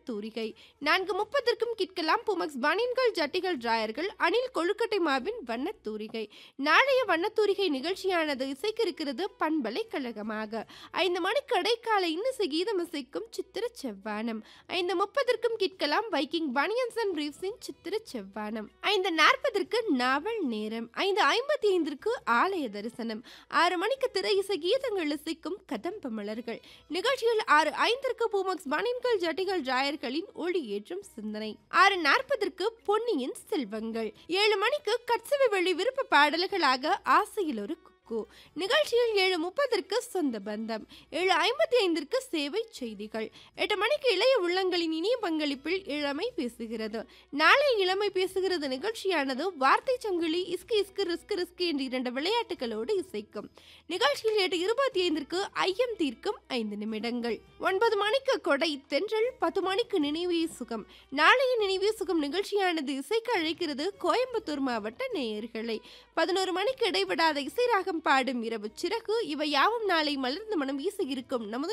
வண்ணத்தூரிகை நான்கு முப்பதற்கும் கேட்கலாம் புமக்ஸ் பனியன்கள் ஜட்டிகள் டிராயர்கள் அணில் கொழுக்கட்டை மாவின் வண்ணத்தூரிகை நாளைய வண்ணத்தூரிகை நிகழ்ச்சியானது இசைக்க இருக்கிறது பண்பலை கழகமாக ஐந்து மணிக்கு இடைக்கால இன்னிசை கீதம் இசைக்கும் சித்திர செவ்வானம் ஐந்து முப்பதற்கும் கேட்கலாம் வைக்கிங் பனியன்ஸ் அண்ட் பிரீஃப்ஸின் சித்திர செவ்வானம் ஐந்து நாற்பதற்கு நாவல் நேரம் ஐந்து ஐம்பத்தி ஐந்திற்கு ஆலய தரிசனம் ஆறு மணிக்கு திரை இசை கீதங்கள் இசைக்கும் கதம்ப மலர்கள் நிகழ்ச்சியில் ஆறு ஐந்திற்கு பூமக்ஸ் பனியன்கள் ஜட்டிகள் டிராயர்களின் ஒளி ஏற்றும் சிந்தனை ஆறு நாற்பதற்கு பொன்னியின் செல்வங்கள் ஏழு மணிக்கு கட்சவி வெளி விருப்ப பாடல்களாக ஆசையில் ஒரு குக்கு நிகழ்ச்சியில் ஏழு முப்பதற்கு சொந்த பந்தம் ஏழு ஐம்பத்தி ஐந்திற்கு சேவை செய்திகள் எட்டு மணிக்கு இளைய உள்ளங்களின் இனிய பங்களிப்பில் இளமை பேசுகிறது நாளை இளமை பேசுகிறது நிகழ்ச்சியானது வார்த்தை சங்கிலி இஸ்கு இஸ்கு ரிஸ்கு ரிஸ்கு என்ற இரண்டு விளையாட்டுகளோடு இசைக்கும் நிகழ்ச்சியில் எட்டு இருபத்தி ஐந்திற்கு ஐயம் தீர்க்கும் ஐந்து நிமிடங்கள் ஒன்பது மணிக்கு கொடை தென்றல் பத்து மணிக்கு நினைவே சுகம் நாளைய நினைவே சுகம் நிகழ்ச்சியானது இசைக்கு அழைக்கிறது கோயம்புத்தூர் மாவட்ட நேயர்களை பதினோரு மணிக்கு இடைவிடாத இசை ராகம் பாடும் இரவு சிறகு இவை யாவும் நாளை மலர்ந்து மனம் வீசி இருக்கும் நமது